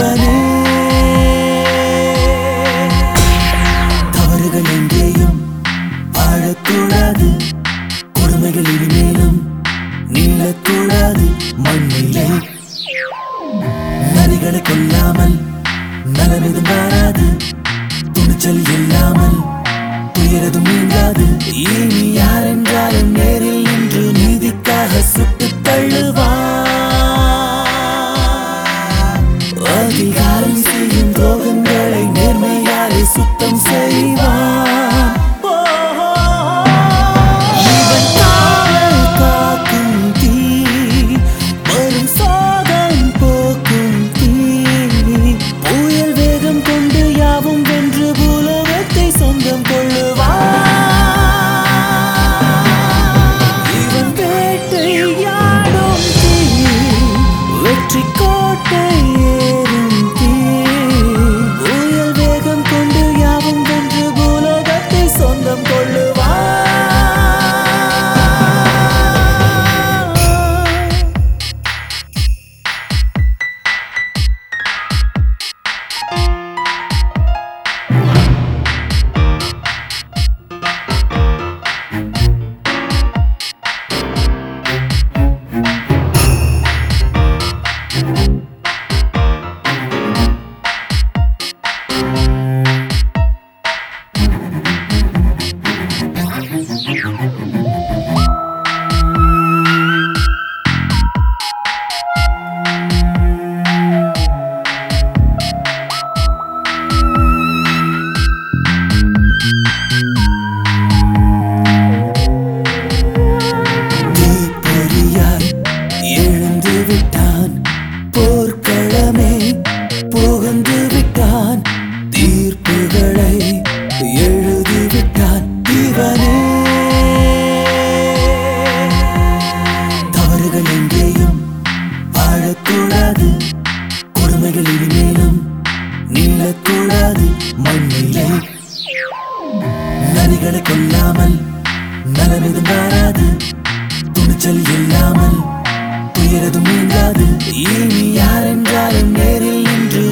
இவனே தவறுகள் எங்கேயும் வாழக்கூடாது கொடுமைகள் இனிமேலும் நீளக்கூடாது மண்ணிலே நரிகளை கொல்லாமல் நலமெதும் மாறாது துணிச்சல் இல்லாமல் துயரதும் நீங்காது இனி யார் என்றாலும் நேரில் நின்று நீதிக்காக சுட்டு தள்ளுவான் அதிகாரம் செய்யும் துரோகங்களை நேர்மையாலே சுத்தம் செய்வான் இவன் காவல் காக்கும் தீ வரும் சாதம் போக்கும் தீ புயல் வேகம் கொண்டு யாவும் வென்று உலகத்தை சொந்தம் கொள்ளுவான் இவன் வேட்டையாடும் தீ வெற்றி கோட்டை ஏறும் தீ புயல் வேகம் கொண்டு யாவும் வென்று உலகத்தை சொந்தம் கொள்ளுவான் தீப்பொறியாய் எழுந்து விட்டான் போர்க்களமே புகுந்து விட்டான் தீர்ப்புகளை எழுதி விட்டான் இவனே தவறுகள் எங்கேயும் வாழக்கூடாது கொடுமைகள் இனிமேலும் நீளக்கூடாது மண்ணிலே நரிகளை கொல்லாமல் நலமெதும் மாறாது துணிச்சல் இல்லாமல் துயரதும் நீங்காது இனி யார் என்றாலும் நேரில் நின்று